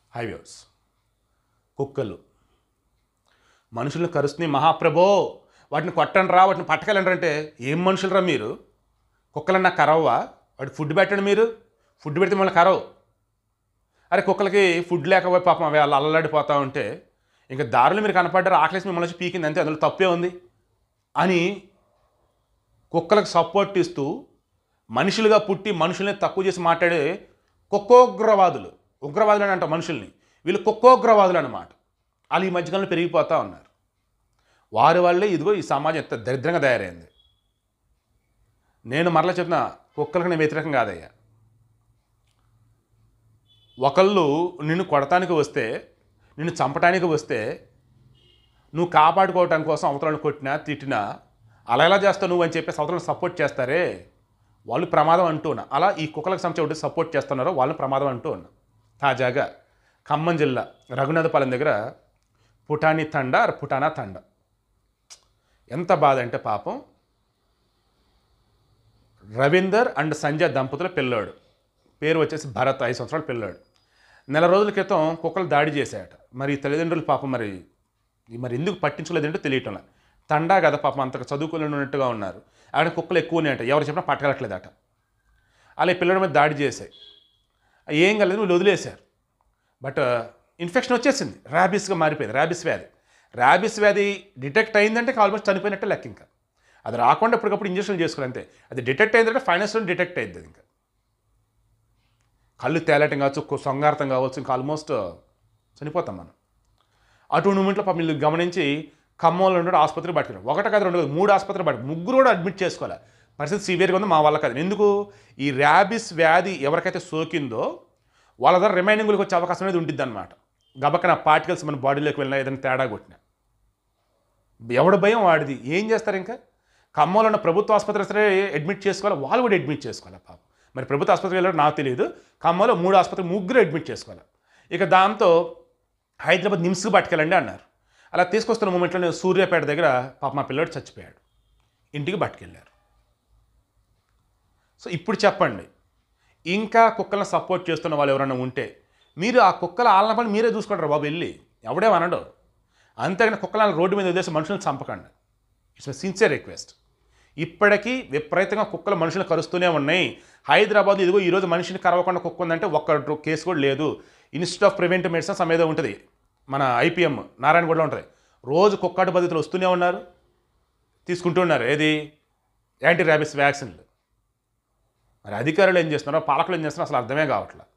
highways కుక్కలు మనుషులను కరుస్తున్నాయి మహాప్రభో వాటిని కొట్టండి రా వాటిని పట్టకెళ్ళండి అంటే ఏం మనుషులరా మీరు కుక్కలన్నా కరవవా వాటి ఫుడ్ పెట్టండి మీరు ఫుడ్ పెడితే మళ్ళీ కరవు అరే కుక్కలకి ఫుడ్ లేకపోయి పాపం అవి అలా అల్లలాడిపోతూ ఉంటే ఇంకా దారులు మీరు కనపడ్డారు ఆకలేసి మిమ్మల్ని వచ్చి పీకింది అంతే అందులో తప్పే ఉంది అని కుక్కలకు సపోర్ట్ ఇస్తూ మనుషులుగా పుట్టి మనుషుల్ని తక్కువ చేసి మాట్లాడే కుక్కోగ్రవాదులు ఉగ్రవాదులు అని అంట మనుషుల్ని వీళ్ళు కుక్కోగ్రవాదులు అన్నమాట వాళ్ళు ఈ మధ్యకాలంలో పెరిగిపోతూ ఉన్నారు వారి వల్లే ఇదిగో ఈ సమాజం ఎంత దరిద్రంగా తయారైంది నేను మరలా చెప్తున్నా కుక్కలకు నేను వ్యతిరేకం కాదయ్యా ఒకళ్ళు నిన్ను కొడటానికి వస్తే నిన్ను చంపటానికి వస్తే నువ్వు కాపాడుకోవటం కోసం అవతలను కొట్టినా తిట్టినా అలా ఎలా చేస్తావు నువ్వు అని చెప్పేసి అవతలను సపోర్ట్ చేస్తారే వాళ్ళు ప్రమాదం అంటూ ఉన్నా అలా ఈ కుక్కలకు సంబంధించి సపోర్ట్ చేస్తున్నారో వాళ్ళని ప్రమాదం అంటూ ఉన్నా తాజాగా ఖమ్మం జిల్లా రఘునాథపాలెం దగ్గర పుటాని తండ ఆర్ పుటానా తండ ఎంత బాధ అంటే పాపం రవీందర్ అండ్ సంజయ్ దంపతుల పిల్లాడు పేరు వచ్చేసి భరత్ ఐదు సంవత్సరాల పిల్లాడు నెల రోజుల క్రితం కుక్కలు దాడి చేశాయట మరి ఈ తల్లిదండ్రులు పాపం మరి మరి ఎందుకు పట్టించుకోలేదంటే తెలియటంలా తండా కదా పాపం అంత చదువుకుని ఉన్నట్టుగా ఉన్నారు అక్కడ కుక్కలు ఎక్కువనే అంట ఎవరు చెప్పినా పట్టగలట్లేదట అలా ఈ పిల్లడి మీద దాడి చేశాయి ఏం కాలేదు వీళ్ళు వదిలేశారు బట్ ఇన్ఫెక్షన్ వచ్చేసింది ర్యాబిస్గా మారిపోయింది ర్యాబిస్ వ్యాధి ర్యాబిస్ వ్యాధి డిటెక్ట్ అయిందంటే ఆల్మోస్ట్ చనిపోయినట్టే లెక్క ఇంకా అది రాకుండా ఎప్పటికప్పుడు ఇంజక్షన్ చేసుకోవాలి అంతే అది డిటెక్ట్ అయిందంటే ఫైనాన్షియల్ డిటెక్ట్ అయింది అది ఇంకా కళ్ళు తేలటం కావచ్చు కు- సొంగార్థం కావచ్చు ఇంకా ఆల్మోస్ట్ చనిపోతాం మనం అటువంటి మూమెంట్లో పాపం వీళ్ళు గమనించి ఖమ్మంలో ఉండే ఆసుపత్రి పట్టుకున్నారు ఒకటి కాదు రెండు కాదు మూడు ఆసుపత్రి పట్టు ముగ్గురు కూడా అడ్మిట్ చేసుకోవాలి పరిస్థితి సివియర్గా ఉంది మా వల్ల కాదు ఎందుకు ఈ ర్యాబిస్ వ్యాధి ఎవరికైతే సోకిందో వాళ్ళ ద్వారా రిమైనింగ్లకు వచ్చే అవకాశం అనేది ఉంటుంది అనమాట గబక్కన పార్టికల్స్ మన బాడీలోకి వెళ్ళినా ఏదైనా తేడా కొట్టినా ఎవడ భయం వాడిది ఏం చేస్తారు ఇంకా ఖమ్మంలో ఉన్న ప్రభుత్వ ఆసుపత్రి సరే అడ్మిట్ చేసుకోవాలి వాళ్ళు కూడా అడ్మిట్ చేసుకోవాలి పాపం మరి ప్రభుత్వ ఆసుపత్రికి వెళ్ళారు నాకు తెలియదు ఖమ్మంలో మూడు ఆసుపత్రి ముగ్గురు అడ్మిట్ చేసుకోవాలి ఇక దాంతో హైదరాబాద్ నిమ్స్కి పట్టుకెళ్ళండి అన్నారు అలా తీసుకొస్తున్న మూమెంట్లో నేను సూర్యాపేట దగ్గర పాప మా పిల్లోడు చచ్చిపోయాడు ఇంటికి పట్టుకెళ్ళారు సో ఇప్పుడు చెప్పండి ఇంకా కుక్కలను సపోర్ట్ చేస్తున్న వాళ్ళు ఎవరైనా ఉంటే మీరు ఆ కుక్కల ఆలన పని మీరే చూసుకుంటారు బాబు వెళ్ళి ఎవడేమనడు అంతేగాని కుక్కలను రోడ్డు మీద వదిలేసి మనుషులను చంపకండి ఇట్స్ మై సిన్సియర్ రిక్వెస్ట్ ఇప్పటికీ విపరీతంగా కుక్కలు మనుషులు కరుస్తూనే ఉన్నాయి హైదరాబాద్ ఇదిగో ఈరోజు మనిషిని కరవకుండా కుక్క ఉందంటే ఒక్క డ్ర- కేసు కూడా లేదు ఇన్స్టిట్యూట్ ఆఫ్ ప్రివెంటివ్ మెడిసిన్స్ అనేది ఉంటుంది మన ఐపీఎం నారాయణగూడలో ఉంటుంది రోజు కుక్కాటు పద్ధతులు వస్తూనే ఉన్నారు తీసుకుంటూ ఉన్నారు ఏది యాంటీ ర్యాబిస్ వ్యాక్సిన్లు మరి అధికారులు ఏం చేస్తున్నారో పాలకులు ఏం చేస్తున్నారో అసలు అర్థమే కావట్లేదు